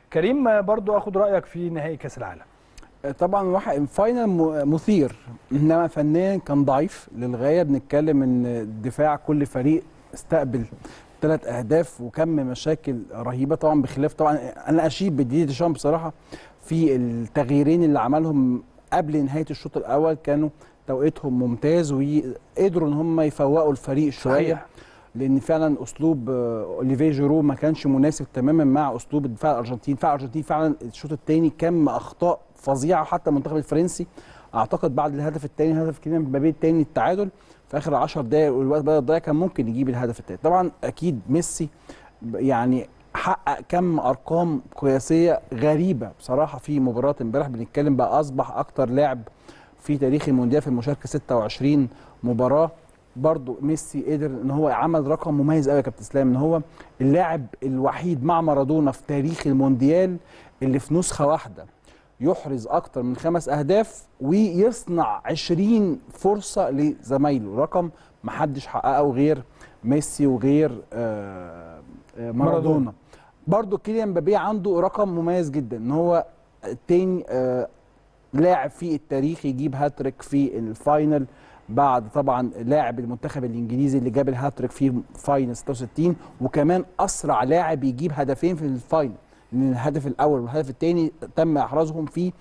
كريم برضو اخد رايك في نهائي كاس العالم طبعا واحد فاينل م- مثير انما فنيا كان ضعيف للغايه بنتكلم ان دفاع كل فريق استقبل ثلاث اهداف وكم مشاكل رهيبه طبعا بخلاف طبعا انا اشيد بديدي ديشام بصراحه في التغييرين اللي عملهم قبل نهايه الشوط الاول كانوا توقيتهم ممتاز وقدروا ان هم يفوقوا الفريق شويه صحيح. لان فعلا اسلوب آه، اوليفيه جيرو ما كانش مناسب تماما مع اسلوب الدفاع الارجنتيني الدفاع الارجنتيني فعلا الشوط الثاني كم اخطاء فظيعه حتى المنتخب الفرنسي اعتقد بعد الهدف الثاني هدف كيليان مبابي الثاني التعادل في اخر 10 دقائق والوقت بدأ يضيع كان ممكن يجيب الهدف الثالث طبعا اكيد ميسي ب- يعني حقق كم ارقام قياسيه غريبه بصراحه في مباراه امبارح بنتكلم بقى اصبح اكتر لاعب في تاريخ المونديال في المشاركه 26 مباراه برضو ميسي قدر ان هو عمل رقم مميز قوي يا كابتن اسلام ان هو اللاعب الوحيد مع مارادونا في تاريخ المونديال اللي في نسخه واحده يحرز اكتر من خمس اهداف ويصنع 20 فرصه لزمايله رقم محدش حققه غير ميسي وغير آه، آه، مارادونا. مارادونا برضو كيليان مبابي عنده رقم مميز جدا ان هو تاني آه، لاعب في التاريخ يجيب هاتريك في الفاينل بعد طبعا لاعب المنتخب الانجليزي اللي جاب الهاتريك في فاينل 66 وكمان اسرع لاعب يجيب هدفين في الفاينل لان الهدف الاول والهدف الثاني تم احرازهم في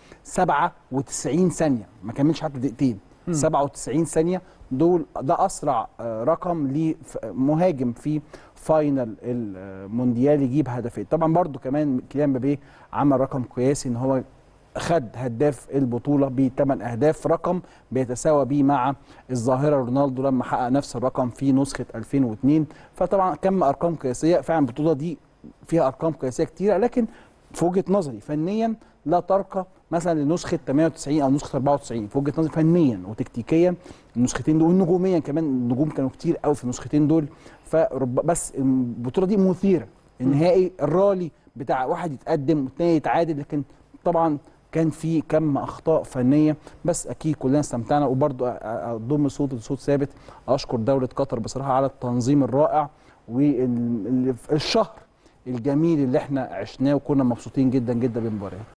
97 ثانيه ما كملش حتى دقيقتين 97 ثانيه دول ده اسرع آه، رقم لمهاجم في فاينل المونديال يجيب هدفين طبعا برضو كمان كيليان مبابي عمل رقم قياسي ان هو خد هداف البطوله بثمان اهداف رقم بيتساوى بيه مع الظاهره رونالدو لما حقق نفس الرقم في نسخه 2002 فطبعا كم ارقام قياسيه فعلا البطوله دي فيها ارقام قياسيه كتيره لكن في وجهه نظري فنيا لا ترقى مثلا لنسخه 98 او نسخه 94 في وجهه نظري فنيا وتكتيكيا النسختين دول ونجوميا كمان النجوم كانوا كتير قوي في النسختين دول فرب بس البطوله دي مثيره النهائي الرالي بتاع واحد يتقدم والتاني يتعادل لكن طبعا كان في كم اخطاء فنيه بس اكيد كلنا استمتعنا وبرضو اضم صوت لصوت ثابت اشكر دوله قطر بصراحه على التنظيم الرائع والشهر الجميل اللي احنا عشناه وكنا مبسوطين جدا جدا بالمباراه